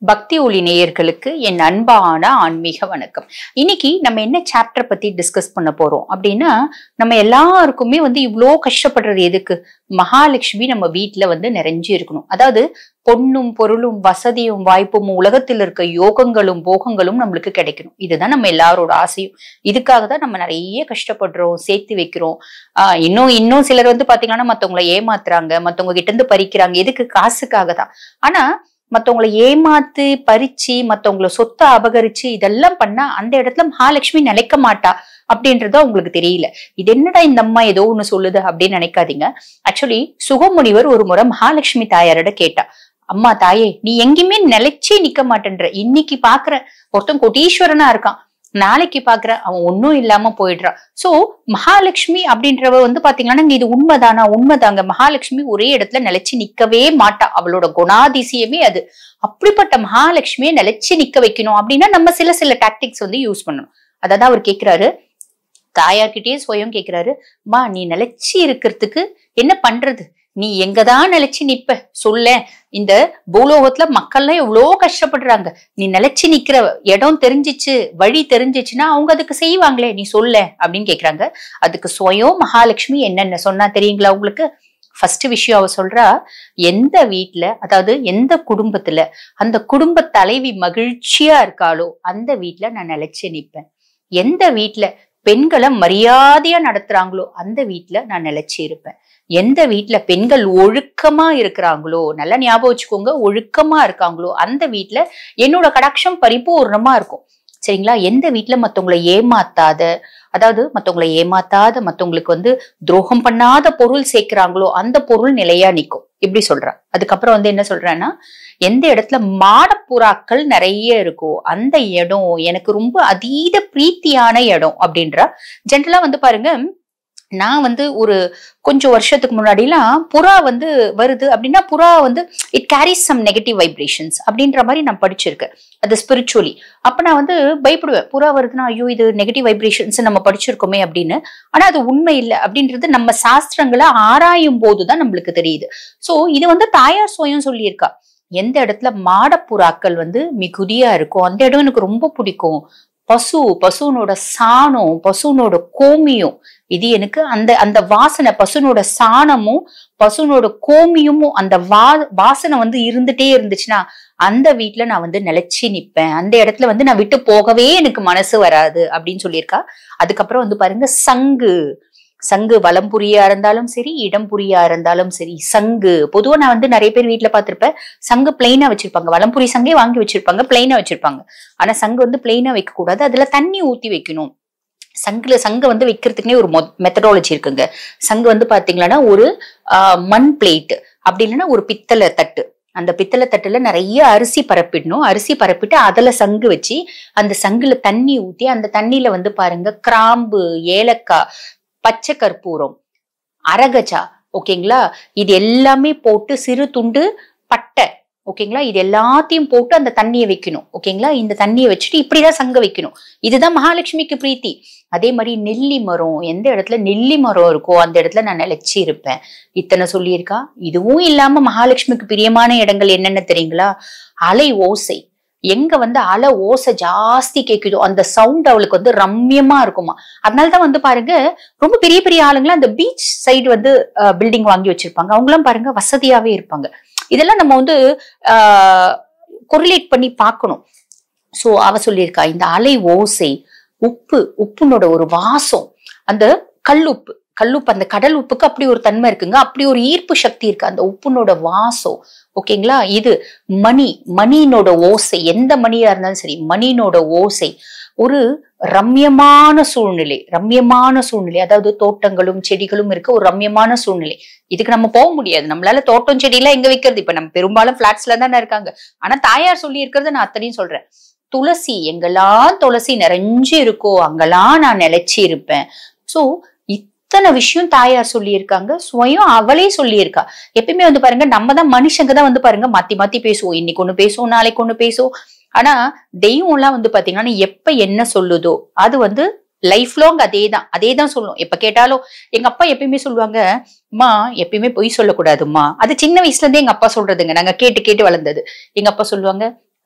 பக்தி ஒளி நேயர்களுக்கு என் அன்பான ஆன்மீக வணக்கம் இன்னைக்கு நம்ம என்ன சாப்டர் பத்தி டிஸ்கஸ் பண்ண போறோம் அப்படின்னா நம்ம எல்லாருக்குமே வந்து இவ்வளோ கஷ்டப்படுறது எதுக்கு மகாலட்சுமி நம்ம வீட்ல வந்து நிறைஞ்சு இருக்கணும் அதாவது பொண்ணும் பொருளும் வசதியும் வாய்ப்பும் உலகத்தில் இருக்க யோகங்களும் போகங்களும் நம்மளுக்கு கிடைக்கணும் இதுதான் நம்ம எல்லாரோட ஆசையும் இதுக்காக தான் நம்ம நிறைய கஷ்டப்படுறோம் சேர்த்து வைக்கிறோம் ஆஹ் இன்னும் இன்னும் சிலர் வந்து பாத்தீங்கன்னா மத்தவங்களை ஏமாத்துறாங்க மத்தவங்க கிட்ட இருந்து பறிக்கிறாங்க எதுக்கு காசுக்காக தான் ஆனா மத்தவங்களை ஏமாத்து பறிச்சு மத்தவங்கள சொத்தை அபகரிச்சு இதெல்லாம் பண்ணா அந்த இடத்துல மகாலட்சுமி நிலைக்க மாட்டா அப்படின்றது உங்களுக்கு தெரியல இது என்னடா இந்த அம்மா ஏதோ ஒண்ணு சொல்லுது அப்படின்னு நினைக்காதீங்க ஆக்சுவலி சுகமுனிவர் ஒரு முறை மகாலட்சுமி தாயாரோட கேட்டா அம்மா தாயே நீ எங்கேயுமே நிலைச்சே நிக்க மாட்டேன்ற இன்னைக்கு பாக்குற ஒருத்தன் கோட்டீஸ்வரனா இருக்கான் நாளைக்கு பாக்குற அவன் ஒன்னும் இல்லாம போயிடுறான் சோ மகாலட்சுமி அப்படின்றவ வந்து பாத்தீங்கன்னா இது உண்மைதானா உண்மைதாங்க மகாலட்சுமி ஒரே இடத்துல நிலைச்சு நிக்கவே மாட்டா அவளோட குணாதிசயமே அது அப்படிப்பட்ட மகாலட்சுமியை நிலைச்சு நிக்க வைக்கணும் அப்படின்னா நம்ம சில சில டாக்டிக்ஸ் வந்து யூஸ் பண்ணணும் அதாவது அவர் கேக்குறாரு தாயார்கிட்டயே சுயம் கேக்குறாரு மா நீ நிலைச்சு இருக்கிறதுக்கு என்ன பண்றது நீ எங்கதான் நிலைச்சு நிப்ப சொல்ல இந்த பூலோகத்துல மக்கள்லாம் எவ்வளோ கஷ்டப்படுறாங்க நீ நிலைச்சு நிக்கிற இடம் தெரிஞ்சிச்சு வழி தெரிஞ்சிச்சுன்னா அவங்க அதுக்கு செய்வாங்களே நீ சொல்ல அப்படின்னு கேக்குறாங்க அதுக்கு சுயம் மகாலட்சுமி என்னென்ன சொன்னா தெரியுங்களா உங்களுக்கு ஃபர்ஸ்ட் விஷயம் அவ சொல்றா எந்த வீட்ல அதாவது எந்த குடும்பத்துல அந்த குடும்ப தலைவி மகிழ்ச்சியா இருக்காளோ அந்த வீட்ல நான் நிலைச்சு நிப்பேன் எந்த வீட்ல பெண்களை மரியாதையா நடத்துறாங்களோ அந்த வீட்ல நான் நிலைச்சு இருப்பேன் எந்த வீட்ல பெண்கள் ஒழுக்கமா இருக்கிறாங்களோ நல்லா ஞாபகம் வச்சுக்கோங்க ஒழுக்கமா இருக்காங்களோ அந்த வீட்ல என்னோட கடாட்சம் பரிபூர்ணமா இருக்கும் சரிங்களா எந்த வீட்ல மத்தவங்களை ஏமாத்தாத அதாவது மத்தவங்களை ஏமாத்தாத மத்தவங்களுக்கு வந்து துரோகம் பண்ணாத பொருள் சேர்க்கிறாங்களோ அந்த பொருள் நிலையா நிக்கும் இப்படி சொல்றா அதுக்கப்புறம் வந்து என்ன சொல்றேன்னா எந்த இடத்துல மாடப்புறாக்கள் நிறைய இருக்கோ அந்த இடம் எனக்கு ரொம்ப அதீத பிரீத்தியான இடம் அப்படின்றா ஜென்ரலா வந்து பாருங்க நான் வந்து ஒரு கொஞ்சம் வருஷத்துக்கு முன்னாடிலாம் புறா வந்து வருது அப்படின்னா புறா வந்து it carries some negative vibrations அப்படின்ற மாதிரி நான் படிச்சிருக்கேன் அது ஸ்பிரிச்சுவலி அப்ப நான் வந்து பயப்படுவேன் புறா வருதுன்னா ஐயோ இது நெகட்டிவ் வைப்ரேஷன்ஸ் நம்ம படிச்சிருக்கோமே அப்படின்னு ஆனா அது உண்மை இல்லை அப்படின்றது நம்ம சாஸ்திரங்களை ஆராயும் போதுதான் நம்மளுக்கு தெரியுது சோ இது வந்து தாயார் சுயம் சொல்லியிருக்கா எந்த இடத்துல மாடப்புறாக்கள் வந்து மிகுதியா இருக்கும் அந்த இடம் எனக்கு ரொம்ப பிடிக்கும் பசு பசுனோட சாணம் பசுனோட கோமியம் இது எனக்கு அந்த அந்த வாசனை பசுனோட சாணமும் பசுனோட கோமியமும் அந்த வா வாசனை வந்து இருந்துட்டே இருந்துச்சுன்னா அந்த வீட்டுல நான் வந்து நிலைச்சு நிப்பேன் அந்த இடத்துல வந்து நான் விட்டு போகவே எனக்கு மனசு வராது அப்படின்னு சொல்லியிருக்கா அதுக்கப்புறம் வந்து பாருங்க சங்கு சங்கு வலம் புரியா இருந்தாலும் சரி இடம் புரியா இருந்தாலும் சரி சங்கு பொதுவா நான் வந்து நிறைய பேர் வீட்டுல பார்த்திருப்பேன் சங்கு பிளைனா வச்சிருப்பாங்க வலம்புரி சங்கே வாங்கி வச்சிருப்பாங்க பிளைனா வச்சிருப்பாங்க ஆனா சங்கு வந்து பிளைனா வைக்க கூடாது அதுல தண்ணி ஊத்தி வைக்கணும் சங்குல சங்கு வந்து வைக்கிறதுக்குனே ஒரு மெத்தடாலஜி இருக்குங்க சங்கு வந்து பாத்தீங்கன்னா ஒரு மண் பிளேட் அப்படி இல்லைன்னா ஒரு பித்தளை தட்டு அந்த பித்தளை தட்டுல நிறைய அரிசி பரப்பிடணும் அரிசி பரப்பிட்டு அதுல சங்கு வச்சு அந்த சங்குல தண்ணி ஊத்தி அந்த தண்ணியில வந்து பாருங்க கிராம்பு ஏலக்காய் பச்சை கற்பூரம் அரகஜா ஓகேங்களா இது எல்லாமே போட்டு சிறு துண்டு பட்டை ஓகேங்களா இது எல்லாத்தையும் போட்டு அந்த தண்ணியை வைக்கணும் ஓகேங்களா இந்த தண்ணியை வச்சுட்டு இப்படிதான் சங்க வைக்கணும் இதுதான் மகாலட்சுமிக்கு பிரீத்தி அதே மாதிரி நெல்லி மரம் எந்த இடத்துல நெல்லி மரம் இருக்கோ அந்த இடத்துல நான் நிலைச்சி இருப்பேன் இத்தனை சொல்லியிருக்கா இதுவும் இல்லாம மகாலட்சுமிக்கு பிரியமான இடங்கள் என்னென்ன தெரியுங்களா அலை ஓசை எங்க வந்து அலை ஓசை ஜாஸ்தி கேக்குதோ அந்த சவுண்ட் அவளுக்கு வந்து ரம்யமா இருக்குமா அதனாலதான் வந்து பாருங்க ரொம்ப பெரிய பெரிய ஆளுங்களாம் அந்த பீச் சைடு வந்து பில்டிங் வாங்கி வச்சிருப்பாங்க அவங்களாம் பாருங்க வசதியாவே இருப்பாங்க இதெல்லாம் நம்ம வந்து ஆஹ் கொரிலேட் பண்ணி பார்க்கணும் சோ அவ சொல்லியிருக்கா இந்த அலை ஓசை உப்பு உப்புனோட ஒரு வாசம் அந்த கல்லுப்பு கல்லுப்பு அந்த கடல் உப்புக்கு அப்படி ஒரு தன்மை இருக்குங்க அப்படி ஒரு ஈர்ப்பு சக்தி இருக்கு அந்த உப்புனோட வாசம் ஓகேங்களா இது மணி மணியினோட ஓசை எந்த மணியா இருந்தாலும் சரி மணியினோட ஓசை ஒரு ரம்யமான சூழ்நிலை ரம்யமான சூழ்நிலை அதாவது தோட்டங்களும் செடிகளும் இருக்க ஒரு ரம்யமான சூழ்நிலை இதுக்கு நம்ம போக முடியாது நம்மளால தோட்டம் செடி எல்லாம் எங்க வைக்கிறது இப்ப நம்ம பெரும்பாலும் பிளாட்ஸ்ல தானே இருக்காங்க ஆனா தாயார் சொல்லி இருக்கிறத நான் அத்தனையும் சொல்றேன் துளசி எங்கெல்லாம் துளசி நிறைஞ்சு இருக்கோ அங்கெல்லாம் நான் நிலைச்சி இருப்பேன் சோ இத்தனை விஷயம் தாயார் சொல்லியிருக்காங்க சுயம் அவளே சொல்லியிருக்கா எப்பயுமே வந்து பாருங்க நம்ம தான் மனுஷங்க தான் வந்து பாருங்க மாத்தி மாத்தி பேசுவோம் இன்னைக்கு ஒண்ணு பேசுவோம் நாளைக்கு ஒண்ணு பேசுவோம் ஆனா தெய்வம் எல்லாம் வந்து பாத்தீங்கன்னா எப்ப என்ன சொல்லுதோ அது வந்து லைஃப் லாங் அதே தான் அதே தான் சொல்லும் எப்ப கேட்டாலும் எங்க அப்பா எப்பயுமே சொல்லுவாங்க அம்மா எப்பயுமே பொய் சொல்லக்கூடாதும்மா அது சின்ன வயசுல இருந்தே எங்க அப்பா சொல்றதுங்க நாங்க கேட்டு கேட்டு வளர்ந்தது எங்க அப்பா சொல்லுவாங்க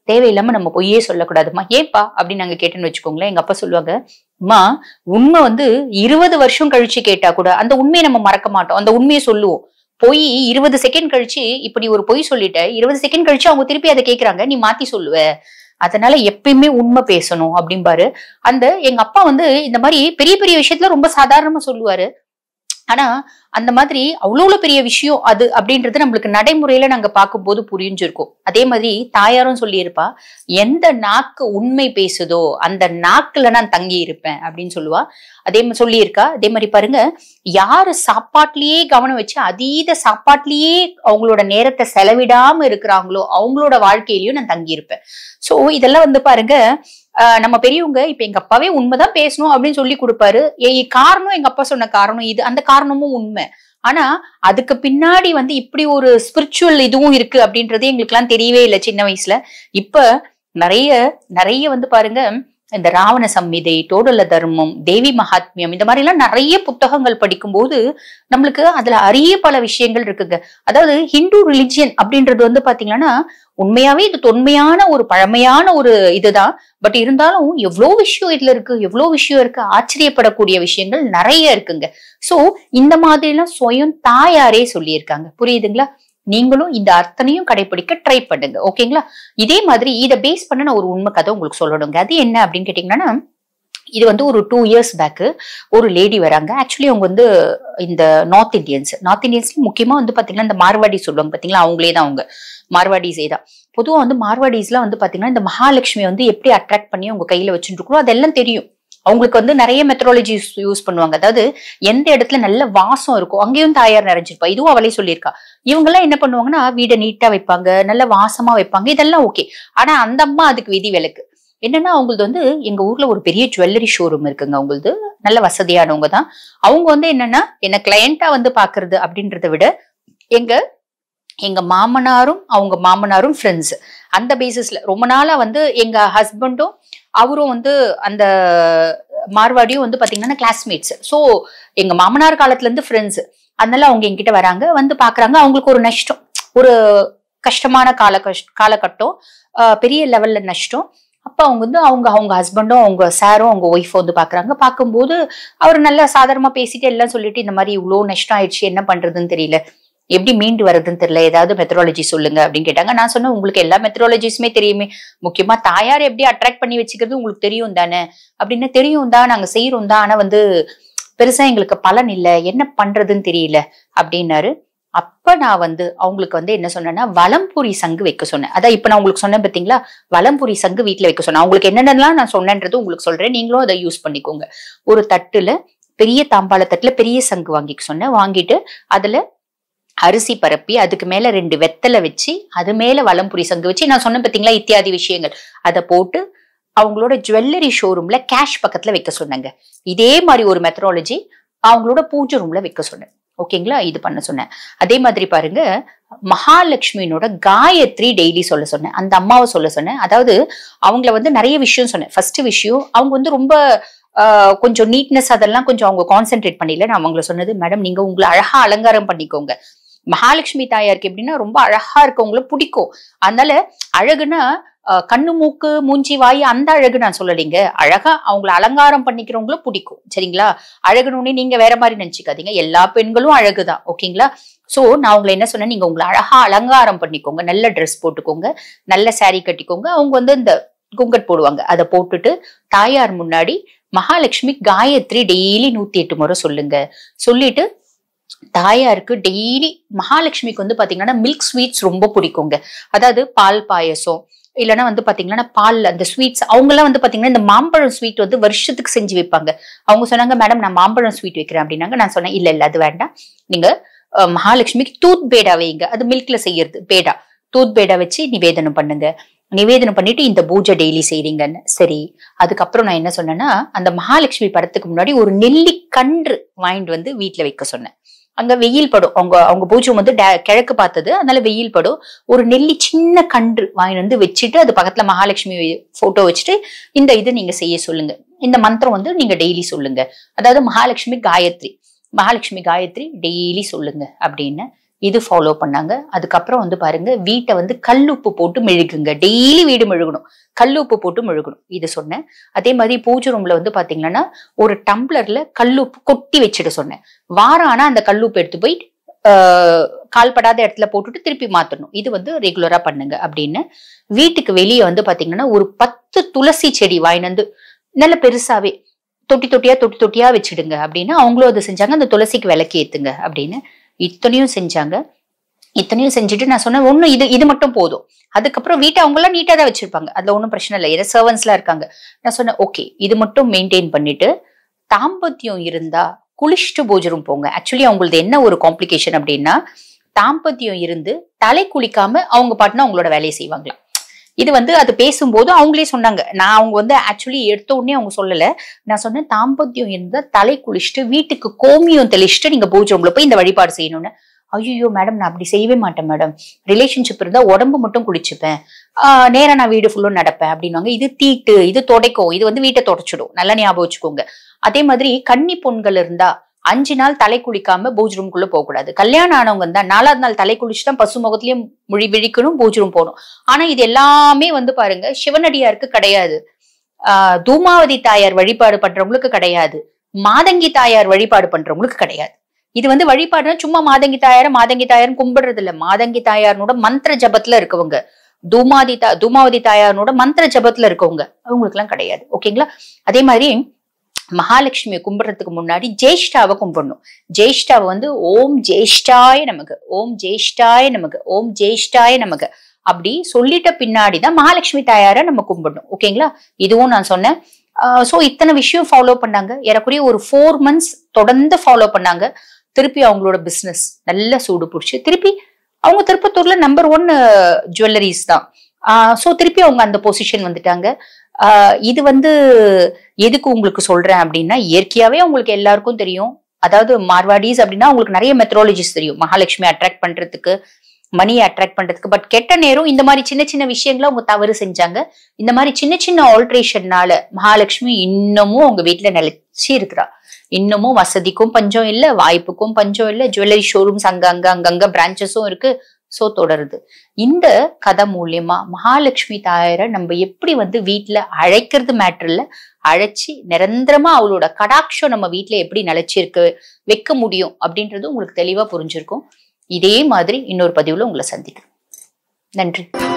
தேவையில்லாம நம்ம பொய்யே சொல்லக்கூடாதுமா ஏன்பா அப்படின்னு நாங்க கேட்டேன்னு வச்சுக்கோங்களேன் எங்க அப்பா சொல்லுவாங்க அம்மா உண்மை வந்து இருபது வருஷம் கழிச்சு கேட்டா கூட அந்த உண்மையை நம்ம மறக்க மாட்டோம் அந்த உண்மையை சொல்லுவோம் பொய் இருபது செகண்ட் கழிச்சு இப்ப நீ ஒரு பொய் சொல்லிட்ட இருபது செகண்ட் கழிச்சு அவங்க திருப்பி அதை கேக்குறாங்க நீ மாத்தி சொல்லுவ அதனால எப்பயுமே உண்மை பேசணும் அப்படிம்பாரு அந்த எங்க அப்பா வந்து இந்த மாதிரி பெரிய பெரிய விஷயத்துல ரொம்ப சாதாரணமா சொல்லுவாரு ஆனா அந்த மாதிரி அவ்வளோ பெரிய விஷயம் அது அப்படின்றது நம்மளுக்கு நடைமுறையில நாங்க பார்க்கும்போது புரிஞ்சிருக்கும் அதே மாதிரி தாயாரும் சொல்லியிருப்பா எந்த நாக்கு உண்மை பேசுதோ அந்த நாக்குல நான் தங்கி இருப்பேன் அப்படின்னு சொல்லுவா அதே மாதிரி சொல்லியிருக்கா அதே மாதிரி பாருங்க யாரு சாப்பாட்லயே கவனம் வச்சு அதீத சாப்பாட்லயே அவங்களோட நேரத்தை செலவிடாம இருக்கிறாங்களோ அவங்களோட வாழ்க்கையிலயும் நான் தங்கி இருப்பேன் சோ இதெல்லாம் வந்து பாருங்க ஆஹ் நம்ம பெரியவங்க இப்ப எங்க அப்பாவே உண்மைதான் பேசணும் அப்படின்னு சொல்லி கொடுப்பாரு ஏ காரணம் எங்க அப்பா சொன்ன காரணம் இது அந்த காரணமும் உண்மை ஆனா அதுக்கு பின்னாடி வந்து இப்படி ஒரு ஸ்பிரிச்சுவல் இதுவும் இருக்கு அப்படின்றது எங்களுக்கு எல்லாம் தெரியவே இல்லை சின்ன வயசுல இப்ப நிறைய நிறைய வந்து பாருங்க இந்த ராவண சம்மிதை டோடல தர்மம் தேவி மகாத்மியம் இந்த மாதிரி எல்லாம் நிறைய புத்தகங்கள் படிக்கும்போது நம்மளுக்கு அதுல அரிய பல விஷயங்கள் இருக்குங்க அதாவது ஹிந்து ரிலிஜியன் அப்படின்றது வந்து பாத்தீங்கன்னா உண்மையாவே இது தொன்மையான ஒரு பழமையான ஒரு இதுதான் பட் இருந்தாலும் எவ்வளோ விஷயம் இதுல இருக்கு எவ்வளோ விஷயம் இருக்கு ஆச்சரியப்படக்கூடிய விஷயங்கள் நிறைய இருக்குங்க சோ இந்த மாதிரி எல்லாம் சுயம் தாயாரே சொல்லியிருக்காங்க புரியுதுங்களா நீங்களும் இந்த அத்தனையும் கடைபிடிக்க ட்ரை பண்ணுங்க ஓகேங்களா இதே மாதிரி இதை பேஸ் பண்ண நான் ஒரு உண்மை கதை உங்களுக்கு சொல்லணுங்க அது என்ன அப்படின்னு கேட்டீங்கன்னா இது வந்து ஒரு டூ இயர்ஸ் பேக்கு ஒரு லேடி வராங்க ஆக்சுவலி அவங்க வந்து இந்த நார்த் இந்தியன்ஸ் நார்த் இந்தியன்ஸ்ல முக்கியமா வந்து பாத்தீங்கன்னா இந்த மார்வாடி சொல்லுவாங்க பாத்தீங்களா அவங்களே தான் அவங்க மார்வாடிஸே தான் பொதுவா வந்து மார்வாடிஸ்லாம் வந்து பாத்தீங்கன்னா இந்த மகாலட்சுமி வந்து எப்படி அட்ராக்ட் பண்ணி அவங்க கையில வச்சுட்டு இருக்கணும் அதெல்லாம் தெரியும் அவங்களுக்கு வந்து நிறைய மெத்தடாலஜி யூஸ் பண்ணுவாங்க அதாவது எந்த இடத்துல நல்ல வாசம் இருக்கும் அங்கேயும் தாயார் நிறைஞ்சிருப்பா இதுவும் அவளே சொல்லியிருக்கா இவங்க எல்லாம் என்ன பண்ணுவாங்கன்னா வீடை நீட்டா வைப்பாங்க நல்ல வாசமா வைப்பாங்க இதெல்லாம் ஓகே ஆனா அந்த அம்மா அதுக்கு விதி விலக்கு என்னன்னா அவங்களது வந்து எங்க ஊர்ல ஒரு பெரிய ஜுவல்லரி ஷோரூம் இருக்குங்க அவங்களது நல்ல வசதியானவங்க தான் அவங்க வந்து என்னன்னா என்ன கிளையண்டா வந்து பாக்குறது அப்படின்றத விட எங்க எங்க மாமனாரும் அவங்க மாமனாரும் ஃப்ரெண்ட்ஸ் அந்த பேசிஸ்ல ரொம்ப நாளா வந்து எங்க ஹஸ்பண்டும் அவரும் வந்து அந்த மார்வாடியும் வந்து பாத்தீங்கன்னா கிளாஸ்மேட்ஸ் ஸோ எங்க மாமனார் காலத்துல இருந்து ஃப்ரெண்ட்ஸ் அதனால அவங்க என்கிட்ட வராங்க வந்து பாக்குறாங்க அவங்களுக்கு ஒரு நஷ்டம் ஒரு கஷ்டமான கால காலகட்டம் ஆஹ் பெரிய லெவல்ல நஷ்டம் அப்ப அவங்க வந்து அவங்க அவங்க ஹஸ்பண்டும் அவங்க சாரும் அவங்க ஒய்ஃபும் வந்து பாக்குறாங்க பார்க்கும்போது அவர் நல்லா சாதாரணமா பேசிட்டு எல்லாம் சொல்லிட்டு இந்த மாதிரி இவ்வளோ நஷ்டம் ஆயிடுச்சு என்ன பண்றதுன்னு தெரியல எப்படி மீண்டு வர்றதுன்னு தெரியல ஏதாவது மெத்தடாலஜி சொல்லுங்க அப்படின்னு கேட்டாங்க நான் சொன்னேன் உங்களுக்கு எல்லா மெத்தடாலஜிஸுமே தெரியுமே முக்கியமா தாயார் எப்படி அட்ராக்ட் பண்ணி வச்சுக்கிறது உங்களுக்கு தெரியும் தானே அப்படின்னு தெரியும் தான் நாங்க செய்யறோம் தான் ஆனா வந்து பெருசா எங்களுக்கு பலன் இல்லை என்ன பண்றதுன்னு தெரியல அப்படின்னாரு அப்ப நான் வந்து அவங்களுக்கு வந்து என்ன சொன்னேன்னா வலம்புரி சங்கு வைக்க சொன்னேன் அதான் இப்ப நான் உங்களுக்கு சொன்னேன் பாத்தீங்களா வலம்புரி சங்கு வீட்டுல வைக்க சொன்னேன் அவங்களுக்கு என்னென்னலாம் நான் சொன்னேன்றது உங்களுக்கு சொல்றேன் நீங்களும் அதை யூஸ் பண்ணிக்கோங்க ஒரு தட்டுல பெரிய தாம்பாள தட்டுல பெரிய சங்கு வாங்கிக்க சொன்னேன் வாங்கிட்டு அதுல அரிசி பரப்பி அதுக்கு மேல ரெண்டு வெத்தலை வச்சு அது மேல வலம்புரி சங்கு வச்சு நான் சொன்னேன் பாத்தீங்களா இத்தியாதி விஷயங்கள் அதை போட்டு அவங்களோட ஜுவல்லரி ஷோரூம்ல கேஷ் பக்கத்துல வைக்க சொன்னாங்க இதே மாதிரி ஒரு மெத்தடாலஜி அவங்களோட பூஜை ரூம்ல வைக்க சொன்னேன் ஓகேங்களா இது பண்ண சொன்னேன் அதே மாதிரி பாருங்க மகாலட்சுமியினோட காயத்ரி டெய்லி சொல்ல சொன்னேன் அந்த அம்மாவை சொல்ல சொன்னேன் அதாவது அவங்கள வந்து நிறைய விஷயம் சொன்னேன் ஃபர்ஸ்ட் விஷயம் அவங்க வந்து ரொம்ப ஆஹ், கொஞ்சம் நீட்னஸ் அதெல்லாம் கொஞ்சம் அவங்க கான்சென்ட்ரேட் பண்ணல நான் அவங்கள சொன்னது மேடம் நீங்க உங்களை அழகா அலங்காரம் பண்ணிக்கோங்க மகாலட்சுமி தாயாருக்கு எப்படின்னா ரொம்ப அழகா இருக்கவங்கள பிடிக்கும் அதனால அழகுனா ஆஹ், கண்ணு மூக்கு மூஞ்சி வாய் அந்த அழகு நான் சொல்லலைங்க அழகா அவங்கள அலங்காரம் பண்ணிக்கிறவங்களும் பிடிக்கும் சரிங்களா அழகுன்னு நீங்க வேற மாதிரி நினைச்சுக்காதீங்க எல்லா பெண்களும் அழகுதான் ஓகேங்களா சோ நான் உங்களை என்ன சொன்னேன் நீங்க உங்களை அழகா அலங்காரம் பண்ணிக்கோங்க நல்ல ட்ரெஸ் போட்டுக்கோங்க நல்ல saree கட்டிக்கோங்க அவங்க வந்து இந்த குங்கட் போடுவாங்க அதை போட்டுட்டு தாயார் முன்னாடி மகாலட்சுமி காயத்ரி டெய்லி நூத்தி எட்டு முறை சொல்லுங்க சொல்லிட்டு தாயாருக்கு டெய்லி மகாலட்சுமிக்கு வந்து பாத்தீங்கன்னா மில்க் ஸ்வீட்ஸ் ரொம்ப பிடிக்குங்க அதாவது பால் பாயசம் இல்லைன்னா வந்து பாத்தீங்கன்னா பால் அந்த ஸ்வீட்ஸ் அவங்க எல்லாம் வந்து பாத்தீங்கன்னா இந்த மாம்பழம் ஸ்வீட் வந்து வருஷத்துக்கு செஞ்சு வைப்பாங்க அவங்க சொன்னாங்க மேடம் நான் மாம்பழம் ஸ்வீட் வைக்கிறேன் அப்படின்னாங்க நான் சொன்னேன் இல்ல இல்ல அது வேண்டாம் நீங்க அஹ், மகாலட்சுமிக்கு தூத் பேடா வைங்க அது மில்க்ல செய்யறது பேடா தூத் பேடா வச்சு நிவேதனம் பண்ணுங்க நிவேதனம் பண்ணிட்டு இந்த பூஜை டெய்லி செய்றீங்கன்னு சரி அதுக்கப்புறம் நான் என்ன சொன்னேன்னா அந்த மகாலட்சுமி படத்துக்கு முன்னாடி ஒரு நெல்லிக்கன்று வாங்கிட்டு வந்து வீட்ல வைக்க சொன்னேன் அங்க வெயில் படும் அவங்க அவங்க பூஜை வந்து டே- கிழக்கு பார்த்தது அதனால வெயில் படும் ஒரு நெல்லி சின்ன கன்று வாங்கிட்டு வந்து வச்சுட்டு அது பக்கத்துல மகாலட்சுமி போட்டோ வச்சுட்டு இந்த இது நீங்க செய்ய சொல்லுங்க இந்த மந்திரம் வந்து நீங்க டெய்லி சொல்லுங்க அதாவது மகாலட்சுமி காயத்ரி மகாலட்சுமி காயத்ரி டெய்லி சொல்லுங்க அப்படின்னு இது ஃபாலோ பண்ணாங்க அதுக்கப்புறம் வந்து பாருங்க வீட்டை வந்து கல்லுப்பு போட்டு மெழுகுங்க டெய்லி வீடு மெழுகணும் கல்லுப்பு போட்டு மெழுகணும் இது சொன்னேன் அதே மாதிரி பூஜை ரூம்ல வந்து பாத்தீங்கன்னா ஒரு டம்ளர்ல கல்லுப்பு கொட்டி வச்சுட்டு சொன்னேன் வாரம் ஆனா அந்த கல்லுப்பு எடுத்து போய் ஆஹ், கால்படாத இடத்துல போட்டுட்டு திருப்பி மாத்தணும் இது வந்து ரெகுலரா பண்ணுங்க அப்படின்னு வீட்டுக்கு வெளியே வந்து பாத்தீங்கன்னா ஒரு பத்து துளசி செடி வாங்கிட்டு வந்து நல்ல பெருசாவே தொட்டி தொட்டியா தொட்டி தொட்டியா வச்சிடுங்க அப்படின்னு அவங்களும் அதை செஞ்சாங்க அந்த துளசிக்கு விளக்கு ஏத்துங்க அப்படின்னு இத்தனையும் செஞ்சாங்க இத்தனையும் செஞ்சுட்டு நான் சொன்னேன் ஒன்றும் இது இது மட்டும் போதும் அதுக்கப்புறம் வீட்டை அவங்களாம் நீட்டாக தான் வச்சிருப்பாங்க அதுல ஒன்றும் பிரச்சனை இல்லை ஏன்னா சர்வன்ஸ்லாம் இருக்காங்க நான் சொன்னேன் ஓகே இது மட்டும் மெயின்டைன் பண்ணிட்டு தாம்பத்தியம் இருந்தா குளிச்சுட்டு போஜரும் போங்க ஆக்சுவலி அவங்களது என்ன ஒரு காம்ப்ளிகேஷன் அப்படின்னா தாம்பத்தியம் இருந்து தலை குளிக்காம அவங்க பாட்டுனா அவங்களோட வேலையை செய்வாங்களாம் இது வந்து அது பேசும்போது அவங்களே சொன்னாங்க நான் அவங்க வந்து ஆக்சுவலி எடுத்த உடனே அவங்க சொல்லல நான் சொன்னேன் தாம்பத்தியம் இருந்தா தலை குளிச்சுட்டு வீட்டுக்கு கோமியம் தெளிச்சுட்டு நீங்க பூஜை ரூம்ல போய் இந்த வழிபாடு செய்யணும்னு ஐயோ மேடம் நான் அப்படி செய்யவே மாட்டேன் மேடம் ரிலேஷன்ஷிப் இருந்தா உடம்பு மட்டும் குளிச்சுப்பேன் ஆஹ் நேரா நான் வீடு ஃபுல்லும் நடப்பேன் அப்படின்னுவாங்க இது தீட்டு இது துடைக்கும் இது வந்து வீட்டை தொடச்சிடும் நல்லா ஞாபகம் வச்சுக்கோங்க அதே மாதிரி கன்னி பொண்கள் இருந்தா அஞ்சு நாள் தலை குளிக்காம பூஜ் ரூம்குள்ள போக கூடாது கல்யாணம் ஆனவங்க இருந்தா நாலாவது நாள் தலை குளிச்சு தான் பசு முகத்திலயும் முழி விழிக்கணும் பூஜ் ரூம் போகணும் ஆனா இது எல்லாமே வந்து பாருங்க சிவனடியாருக்கு கிடையாது ஆஹ் தூமாவதி தாயார் வழிபாடு பண்றவங்களுக்கு கிடையாது மாதங்கி தாயார் வழிபாடு பண்றவங்களுக்கு கிடையாது இது வந்து வழிபாடுனா சும்மா மாதங்கி தாயார மாதங்கி தாயார்னு கும்பிடுறது இல்ல மாதங்கி தாயாரனோட மந்திர ஜபத்துல இருக்கவங்க தூமாதி தா தூமாவதி தாயாரனோட மந்திர ஜபத்துல இருக்கவங்க அவங்களுக்கு எல்லாம் கிடையாது ஓகேங்களா அதே மாதிரி மகாலட்சுமியை கும்பிடுறதுக்கு முன்னாடி ஜேஷ்டாவை கும்பிடணும் ஜேஷ்டாவை வந்து ஓம் ஜேஷ்டாய நமக்கு ஓம் ஜேஷ்டாய நமக்கு ஓம் ஜேஷ்டாய நமக்கு அப்படி சொல்லிட்ட பின்னாடி தான் மகாலட்சுமி தாயாரை நம்ம கும்பிடணும் ஓகேங்களா இதுவும் நான் சொன்னேன் ஸோ இத்தனை விஷயம் ஃபாலோ பண்ணாங்க ஏறக்குறைய ஒரு ஃபோர் மந்த்ஸ் தொடர்ந்து ஃபாலோ பண்ணாங்க திருப்பி அவங்களோட பிஸ்னஸ் நல்ல சூடு பிடிச்சி திருப்பி அவங்க திருப்பத்தூர்ல நம்பர் ஒன் ஜுவல்லரிஸ் தான் ஸோ திருப்பி அவங்க அந்த பொசிஷன் வந்துட்டாங்க ஆஹ் இது வந்து எதுக்கு உங்களுக்கு சொல்றேன் அப்படின்னா இயற்கையாவே உங்களுக்கு எல்லாருக்கும் தெரியும் அதாவது மார்வாடிஸ் அப்படின்னா உங்களுக்கு நிறைய மெத்ரோலஜிஸ் தெரியும் மகாலட்சுமி அட்ராக்ட் பண்றதுக்கு மணியை அட்ராக்ட் பண்றதுக்கு பட் கெட்ட நேரம் இந்த மாதிரி சின்ன சின்ன விஷயங்களை அவங்க தவறு செஞ்சாங்க இந்த மாதிரி சின்ன சின்ன ஆல்ட்ரேஷன்னால மகாலட்சுமி இன்னமும் அவங்க வீட்டுல நிலைச்சி இருக்கிறா இன்னமும் வசதிக்கும் பஞ்சம் இல்ல வாய்ப்புக்கும் பஞ்சம் இல்ல ஜுவல்லரி ஷோரூம்ஸ் அங்க அங்க அங்கங்க பிரான்ச்சஸும் இருக்கு சோ தொடருது இந்த கதை மூலியமா மகாலட்சுமி தாயாரை நம்ம எப்படி வந்து வீட்டுல அழைக்கிறது மேட்டர் இல்ல அழைச்சி நிரந்தரமா அவளோட கடாட்சம் நம்ம வீட்டுல எப்படி நிலைச்சிருக்க வைக்க முடியும் அப்படின்றது உங்களுக்கு தெளிவா புரிஞ்சிருக்கும் இதே மாதிரி இன்னொரு பதிவுல உங்களை சந்திக்கிறேன் நன்றி